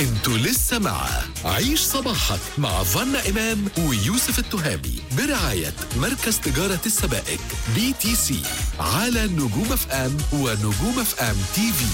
انتوا لسه مع عيش صباحك مع فنا إمام ويوسف التهامي برعاية مركز تجارة السبائك بي تي سي على نجوم اف ام ونجوم اف ام تي في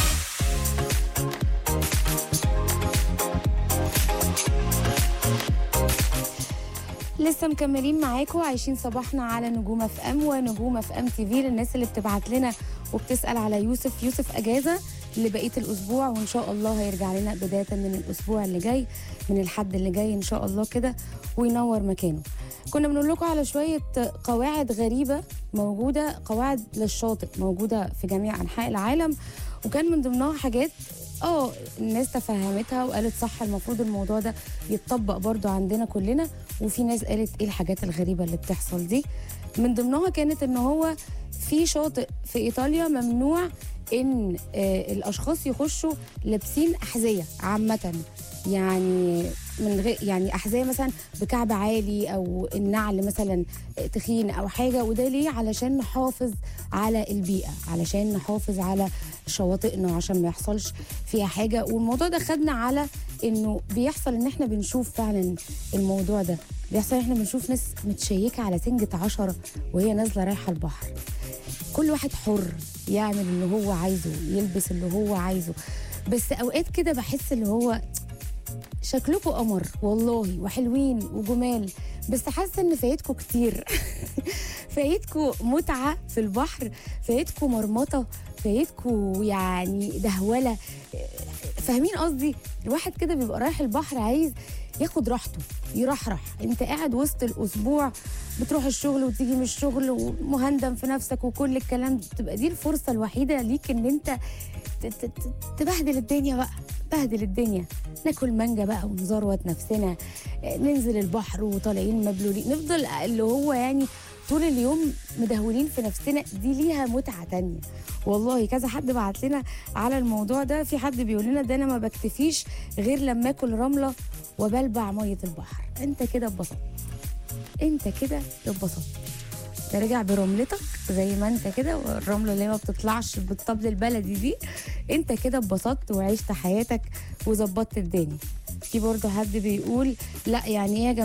لسه مكملين معاكم عايشين صباحنا على نجوم اف ام ونجوم اف ام تي في للناس اللي بتبعت لنا وبتسال على يوسف يوسف اجازه لبقيه الاسبوع وان شاء الله هيرجع لنا بدايه من الاسبوع اللي جاي من الحد اللي جاي ان شاء الله كده وينور مكانه كنا بنقول لكم على شويه قواعد غريبه موجوده قواعد للشاطئ موجوده في جميع انحاء العالم وكان من ضمنها حاجات اه الناس تفهمتها وقالت صح المفروض الموضوع ده يتطبق برضو عندنا كلنا وفي ناس قالت ايه الحاجات الغريبه اللي بتحصل دي من ضمنها كانت ان هو في شاطئ في ايطاليا ممنوع ان آه الاشخاص يخشوا لابسين احذيه عامه يعني من غير يعني احذيه مثلا بكعب عالي او النعل مثلا تخين او حاجه وده ليه علشان نحافظ على البيئه علشان نحافظ على شواطئنا عشان ما يحصلش فيها حاجه والموضوع ده خدنا على انه بيحصل ان احنا بنشوف فعلا الموضوع ده بيحصل احنا بنشوف ناس متشيكه على سنجة عشرة وهي نازله رايحه البحر كل واحد حر يعمل اللي هو عايزه يلبس اللي هو عايزه بس اوقات كده بحس اللي هو شكلكم قمر والله وحلوين وجمال بس حاسه ان فايتكم كتير فايتكم متعه في البحر فايتكم مرمطه فايتكم يعني دهوله فاهمين قصدي الواحد كده بيبقى رايح البحر عايز ياخد راحته يرحرح انت قاعد وسط الاسبوع بتروح الشغل وتيجي من الشغل ومهندم في نفسك وكل الكلام ده تبقى دي الفرصه الوحيده ليك ان انت تبهدل الدنيا بقى بهدل الدنيا ناكل مانجا بقى ونزروت نفسنا ننزل البحر وطالعين مبلولين نفضل اللي هو يعني طول اليوم مدهولين في نفسنا دي ليها متعه تانية والله كذا حد بعت لنا على الموضوع ده في حد بيقول لنا ده انا ما بكتفيش غير لما اكل رمله وبلبع ميه البحر انت كده اتبسطت انت كده اتبسطت ترجع برملتك زي ما انت كده والرمله اللي ما بتطلعش بالطبل البلدي دي انت كده اتبسطت وعشت حياتك وظبطت الدنيا في برضه حد بيقول لا يعني ايه يا جماعه